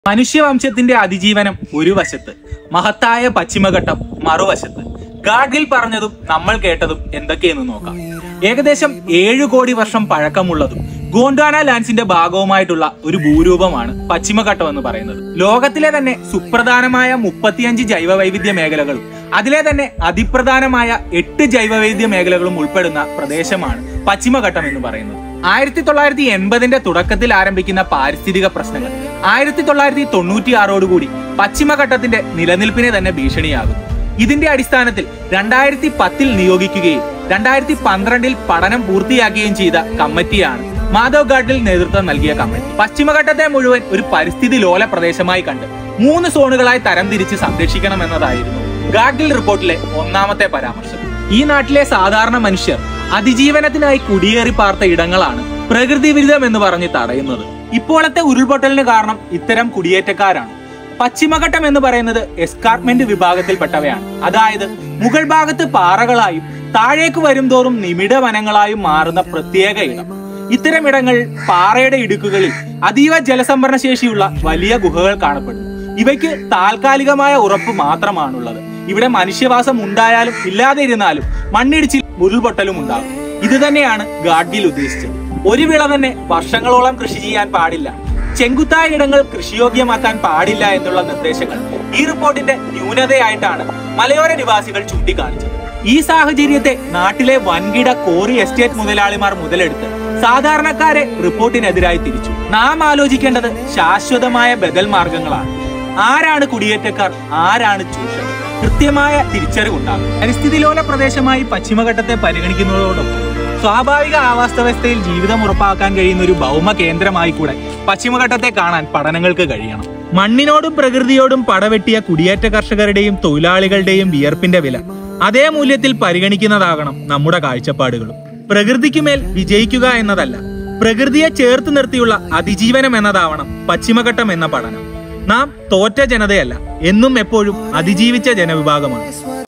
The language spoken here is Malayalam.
മനുഷ്യവംശത്തിന്റെ അതിജീവനം ഒരു വശത്ത് മഹത്തായ പശ്ചിമഘട്ടം മറുവശത്ത് ഗാഡ്ഗിൽ പറഞ്ഞതും നമ്മൾ കേട്ടതും എന്തൊക്കെയെന്ന് നോക്കാം ഏകദേശം ഏഴു കോടി വർഷം പഴക്കമുള്ളതും ഗോണ്ടാന ലാൻഡ്സിന്റെ ഭാഗവുമായിട്ടുള്ള ഒരു ഭൂരൂപമാണ് പശ്ചിമഘട്ടം എന്ന് പറയുന്നത് ലോകത്തിലെ തന്നെ സുപ്രധാനമായ മുപ്പത്തിയഞ്ച് ജൈവവൈവിധ്യ മേഖലകളും അതിലെ തന്നെ അതിപ്രധാനമായ എട്ട് ജൈവവൈവിധ്യ മേഖലകളും ഉൾപ്പെടുന്ന പ്രദേശമാണ് പശ്ചിമഘട്ടം എന്ന് പറയുന്നത് ആയിരത്തി തൊള്ളായിരത്തി എൺപതിന്റെ തുടക്കത്തിൽ ആരംഭിക്കുന്ന പാരിസ്ഥിതിക പ്രശ്നങ്ങൾ ആയിരത്തി തൊള്ളായിരത്തി തൊണ്ണൂറ്റി ആറോടുകൂടി പശ്ചിമഘട്ടത്തിന്റെ നിലനിൽപ്പിനെ തന്നെ ഭീഷണിയാകുന്നു ഇതിന്റെ അടിസ്ഥാനത്തിൽ രണ്ടായിരത്തി പത്തിൽ നിയോഗിക്കുകയും രണ്ടായിരത്തി പന്ത്രണ്ടിൽ പഠനം പൂർത്തിയാക്കുകയും ചെയ്ത കമ്മിറ്റിയാണ് മാധവ് ഗാഡിൽ നേതൃത്വം നൽകിയ കമ്മിറ്റി പശ്ചിമഘട്ടത്തെ മുഴുവൻ ഒരു പരിസ്ഥിതി ലോല പ്രദേശമായി കണ്ട് മൂന്ന് സോണുകളായി തരംതിരിച്ച് സംരക്ഷിക്കണമെന്നതായിരുന്നു ഗാഡ്ഗിൽ റിപ്പോർട്ടിലെ ഒന്നാമത്തെ പരാമർശം ഈ നാട്ടിലെ സാധാരണ മനുഷ്യർ അതിജീവനത്തിനായി കുടിയേറി പാർത്ത ഇടങ്ങളാണ് പ്രകൃതി വിരുദ്ധം എന്ന് പറഞ്ഞ് തടയുന്നത് ഇപ്പോഴത്തെ ഉരുൾപൊട്ടലിന് കാരണം ഇത്തരം കുടിയേറ്റക്കാരാണ് പശ്ചിമഘട്ടം എന്ന് പറയുന്നത് എസ്കാർട്ട്മെന്റ് വിഭാഗത്തിൽപ്പെട്ടവയാണ് അതായത് മുകൾ ഭാഗത്ത് പാറകളായും താഴേക്ക് വരും തോറും നിമിഡ വനങ്ങളായും മാറുന്ന പ്രത്യേക ഇടം ഇത്തരം ഇടങ്ങൾ പാറയുടെ ഇടുക്കുകളിൽ അതീവ ജലസംഭരണ ശേഷിയുള്ള വലിയ ഗുഹകൾ കാണപ്പെടുന്നു ഇവയ്ക്ക് താൽക്കാലികമായ ഉറപ്പ് മാത്രമാണുള്ളത് ഇവിടെ മനുഷ്യവാസം ഉണ്ടായാലും ഇല്ലാതെ ഇരുന്നാലും മണ്ണിടിച്ചിൽ ഉരുൾപൊട്ടലും ഉണ്ടാകും ഇത് തന്നെയാണ് ഗാഡ്ഗിൽ ഉദ്ദേശിച്ചത് ഒരു വിള തന്നെ വർഷങ്ങളോളം കൃഷി ചെയ്യാൻ പാടില്ല ചെങ്കുത്തായ ഇടങ്ങൾ കൃഷിയോഗ്യമാക്കാൻ പാടില്ല എന്നുള്ള നിർദ്ദേശങ്ങൾ ഈ റിപ്പോർട്ടിന്റെ ന്യൂനതയായിട്ടാണ് മലയോര നിവാസികൾ ചൂണ്ടിക്കാണിച്ചത് ഈ സാഹചര്യത്തെ നാട്ടിലെ വൻകിട കോറി എസ്റ്റേറ്റ് മുതലാളിമാർ മുതലെടുത്ത് സാധാരണക്കാരെ റിപ്പോർട്ടിനെതിരായി തിരിച്ചു നാം ആലോചിക്കേണ്ടത് ശാശ്വതമായ ബദൽ മാർഗങ്ങളാണ് ആരാണ് കുടിയേറ്റക്കാർ ആരാണ് ചൂഷകർ കൃത്യമായ തിരിച്ചറിവുണ്ടാകും പരിസ്ഥിതിലോല പ്രദേശമായി പശ്ചിമഘട്ടത്തെ പരിഗണിക്കുന്നതോടൊപ്പം സ്വാഭാവിക ആവാസ വ്യവസ്ഥയിൽ ജീവിതം ഉറപ്പാക്കാൻ കഴിയുന്ന ഒരു ഭൗമ കേന്ദ്രമായി കൂടെ പശ്ചിമഘട്ടത്തെ കാണാൻ പഠനങ്ങൾക്ക് കഴിയണം മണ്ണിനോടും പ്രകൃതിയോടും പടവെട്ടിയ കുടിയേറ്റ കർഷകരുടെയും തൊഴിലാളികളുടെയും വിയർപ്പിന്റെ വില അതേ മൂല്യത്തിൽ പരിഗണിക്കുന്നതാകണം നമ്മുടെ കാഴ്ചപ്പാടുകളും പ്രകൃതിക്കുമേൽ വിജയിക്കുക എന്നതല്ല പ്രകൃതിയെ ചേർത്ത് നിർത്തിയുള്ള അതിജീവനം എന്നതാവണം പശ്ചിമഘട്ടം എന്ന പഠനം നാം തോറ്റ ജനതയല്ല എന്നും എപ്പോഴും അതിജീവിച്ച ജനവിഭാഗമാണ്